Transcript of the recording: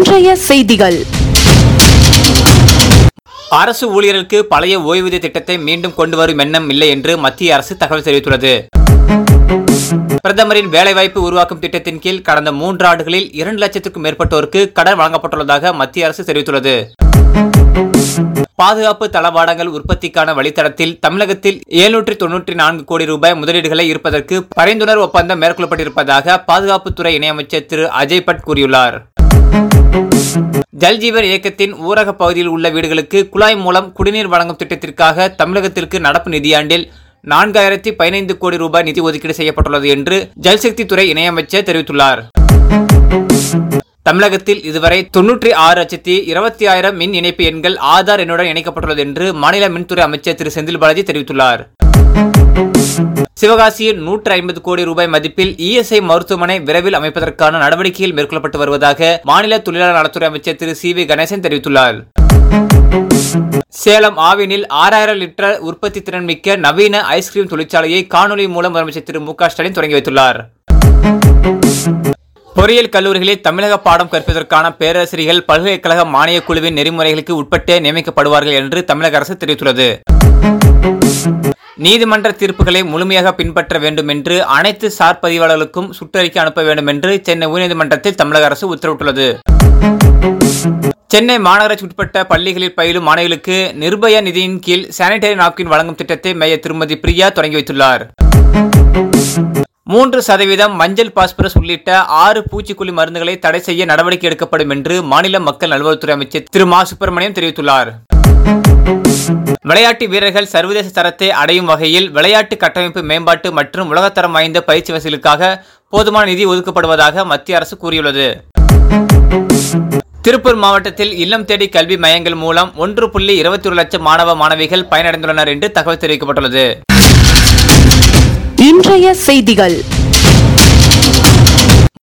இன்றைய செய்திகள் அரசு ஊழியர்களுக்கு பழைய ஓய்வூதிய திட்டத்தை மீண்டும் கொண்டு வரும் எண்ணம் இல்லை என்று மத்திய அரசு தகவல் தெரிவித்துள்ளது பிரதமரின் வேலைவாய்ப்பு உருவாக்கும் திட்டத்தின் கீழ் கடந்த மூன்று ஆண்டுகளில் இரண்டு லட்சத்திற்கும் மேற்பட்டோருக்கு கடன் வழங்கப்பட்டுள்ளதாக மத்திய அரசு தெரிவித்துள்ளது பாதுகாப்பு தளவாடங்கள் உற்பத்திக்கான வழித்தடத்தில் தமிழகத்தில் எழுநூற்றி தொன்னூற்றி நான்கு கோடி ரூபாய் முதலீடுகளை இருப்பதற்கு பரிந்துணர்வு ஒப்பந்தம் மேற்கொள்ளப்பட்டிருப்பதாக பாதுகாப்புத்துறை இணையமைச்சர் திரு அஜய் பட் கூறியுள்ளார் ஜல்ஜீவன் இயக்கத்தின் ஊரக பகுதியில் உள்ள வீடுகளுக்கு குழாய் மூலம் குடிநீர் வழங்கும் திட்டத்திற்காக தமிழகத்திற்கு நடப்பு நிதியாண்டில் நான்காயிரத்தி பதினைந்து கோடி ரூபாய் நிதி ஒதுக்கீடு செய்யப்பட்டுள்ளது என்று ஜல்சக்தி துறை இணையமைச்சர் தெரிவித்துள்ளார் தமிழகத்தில் இதுவரை தொன்னூற்றி ஆறு லட்சத்தி இருபத்தி ஆயிரம் மின் இணைப்பு எண்கள் ஆதார் எண்ணுடன் இணைக்கப்பட்டுள்ளது என்று மாநில மின்துறை அமைச்சர் திரு செந்தில் பாலாஜி தெரிவித்துள்ளார் சிவகாசியில் நூற்று ஐம்பது கோடி ரூபாய் மதிப்பில் இஎஸ்ஐ மருத்துவமனை விரைவில் அமைப்பதற்கான நடவடிக்கைகள் மேற்கொள்ளப்பட்டு வருவதாக மாநில தொழிலாளர் நலத்துறை அமைச்சர் திரு சி வி கணேசன் தெரிவித்துள்ளார் சேலம் ஆவினில் ஆறாயிரம் லிட்டர் உற்பத்தி திறன் மிக்க நவீன ஐஸ்கிரீம் தொழிற்சாலையை காணொலி மூலம் முதலமைச்சர் திரு மு க ஸ்டாலின் தொடங்கி வைத்துள்ளார் பொறியியல் கல்லூரிகளில் தமிழக பாடம் கற்பிப்பதற்கான பேராசிரியர்கள் பல்கலைக்கழக மானியக் குழுவின் நெறிமுறைகளுக்கு உட்பட்டே நியமிக்கப்படுவார்கள் என்று தமிழக அரசு தெரிவித்துள்ளது நீதிமன்ற தீர்ப்புகளை முழுமையாக பின்பற்ற வேண்டும் என்று அனைத்து சார் பதிவாளர்களுக்கும் சுற்றறிக்கை அனுப்ப வேண்டும் என்று சென்னை உயர்நீதிமன்றத்தில் தமிழக அரசு உத்தரவிட்டுள்ளது சென்னை மாநகராட்சி உட்பட்ட பள்ளிகளில் பயிலும் மாணவிகளுக்கு நிர்பயா நிதியின் கீழ் சானிடரி நாப்கின் வழங்கும் திட்டத்தை மேயர் திருமதி பிரியா தொடங்கி வைத்துள்ளார் மூன்று சதவீதம் மஞ்சள் பாஸ்பரஸ் உள்ளிட்ட ஆறு பூச்சிக்கொல்லி மருந்துகளை தடை செய்ய நடவடிக்கை எடுக்கப்படும் என்று மாநில மக்கள் நல்வாழ்வுத்துறை அமைச்சர் திரு மா சுப்பிரமணியம் தெரிவித்துள்ளார் விளையாட்டு வீரர்கள் சர்வதேச தரத்தை அடையும் வகையில் விளையாட்டு கட்டமைப்பு மேம்பாட்டு மற்றும் உலகத்தரம் வாய்ந்த பயிற்சி வசதிகளுக்காக போதுமான நிதி ஒதுக்கப்படுவதாக மத்திய அரசு கூறியுள்ளது திருப்பூர் மாவட்டத்தில் இல்லம் தேடி கல்வி மையங்கள் மூலம் ஒன்று புள்ளி இருபத்தி ஒரு லட்சம் மாணவ மாணவிகள் பயனடைந்துள்ளனர் என்று தகவல் தெரிவிக்கப்பட்டுள்ளது இன்றைய செய்திகள்